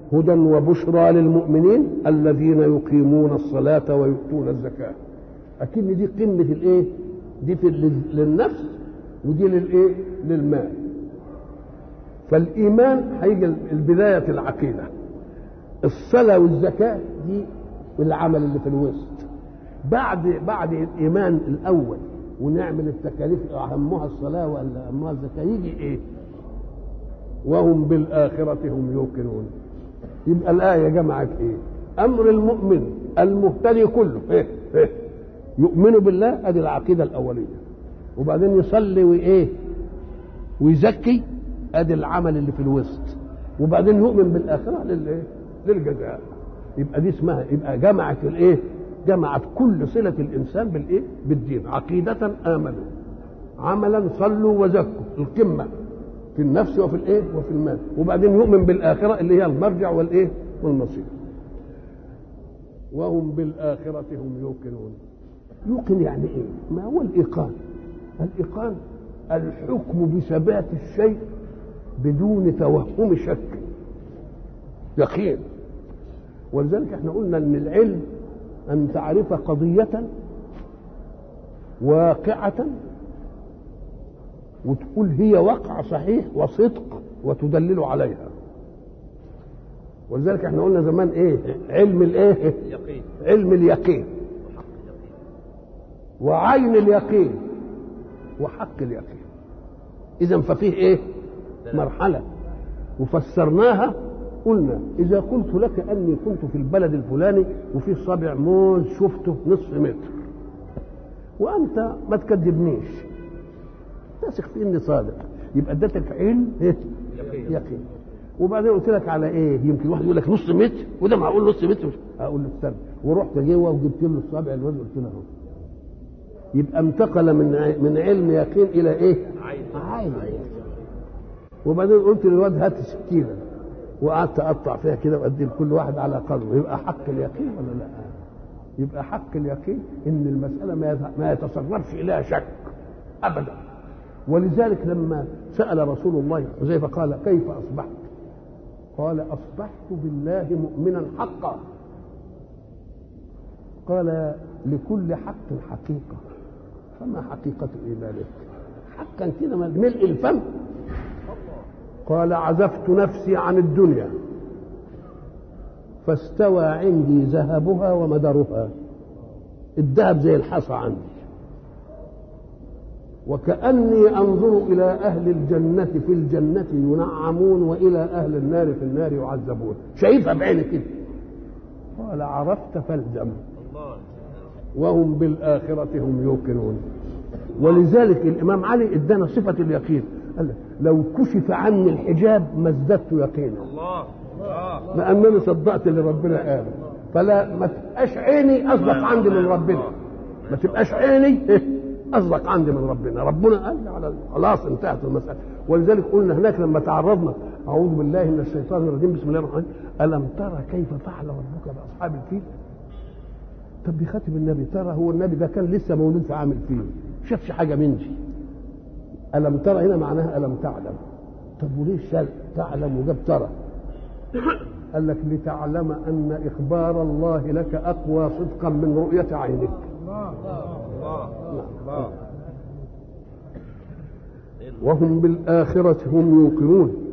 هدى وبشرى للمؤمنين الذين يقيمون الصلاة ويؤتون الزكاة أكن دي قمة الإيه؟ دي في للنفس ودي للإيه؟ للمال فالإيمان هيجي البداية العقيدة الصلاة والزكاة دي العمل اللي في الوسط بعد بعد الإيمان الأول ونعمل التكاليف أهمها الصلاة ولا أهمها الزكاة يجي إيه؟ وهم بالآخرة هم يوقنون يبقى الآية جمعت إيه؟ أمر المؤمن المهتدي كله إيه؟ إيه؟ يؤمن بالله أدي العقيدة الأولية وبعدين يصلي وإيه؟ ويزكي أدي العمل اللي في الوسط وبعدين يؤمن بالآخرة للإيه؟ للجزاء يبقى دي اسمها يبقى جمعت الإيه؟ جمعت كل صلة الإنسان بالإيه؟ بالدين عقيدة آمنوا عملا صلوا وزكوا القمة في النفس وفي الايه وفي المال وبعدين يؤمن بالاخره اللي هي المرجع والايه والمصير وهم بالاخره هم يوقنون يوقن يعني ايه ما هو الايقان الايقان الحكم بثبات الشيء بدون توهم شك يقين ولذلك احنا قلنا ان العلم ان تعرف قضيه واقعه وتقول هي وقع صحيح وصدق وتدلل عليها ولذلك احنا قلنا زمان ايه علم الايه يقين علم اليقين وعين اليقين وحق اليقين اذا ففيه ايه مرحله وفسرناها قلنا اذا قلت لك اني كنت في البلد الفلاني وفي صابع موز شفته نصف متر وانت ما تكذبنيش تثق في اني صادق يبقى اديتك علم إيه؟ يقين. يقين وبعدين قلت لك على ايه يمكن واحد يقول لك نص متر وده معقول نص متر اقول له استنى ورحت جوه وجبت له الصابع الواد قلت له اهو يبقى انتقل من ع- من علم يقين الى ايه؟ عين عين وبعدين قلت للواد هات سكينه وقعدت اقطع فيها كده وادي لكل واحد على قدره يبقى حق اليقين ولا لا؟ يبقى حق اليقين ان المساله ما يت- ما يتصرفش اليها شك ابدا ولذلك لما سال رسول الله حذيفه قال كيف اصبحت؟ قال اصبحت بالله مؤمنا حقا قال لكل حق حقيقه فما حقيقه ايمانك؟ حقا كده ملء الفم قال عزفت نفسي عن الدنيا فاستوى عندي ذهبها ومدرها الذهب زي الحصى عندي وكأني أنظر إلى أهل الجنة في الجنة ينعمون وإلى أهل النار في النار يعذبون شايفها بعيني كده قال عرفت فالزم الله وهم بالآخرة هم يوقنون ولذلك الإمام علي ادانا صفة اليقين قال لك لو كشف عني الحجاب ما ازددت يقينا الله الله لأنني صدقت اللي ربنا قاله فلا ما تبقاش عيني أصدق عندي من ربنا ما تبقاش عيني أصدق عندي من ربنا ربنا قال لي على خلاص انتهت المسألة ولذلك قلنا هناك لما تعرضنا أعوذ بالله من الشيطان الرجيم بسم الله الرحمن الرحيم ألم ترى كيف فعل ربك بأصحاب الفيل طب بيخاطب النبي ترى هو النبي ده كان لسه مولود في عام الفيل شافش حاجة من دي ألم ترى هنا معناها ألم تعلم طب وليه شال تعلم وجاب ترى قال لك لتعلم أن إخبار الله لك أقوى صدقا من رؤية عينك الله الله وهم بالآخرة هم يوقنون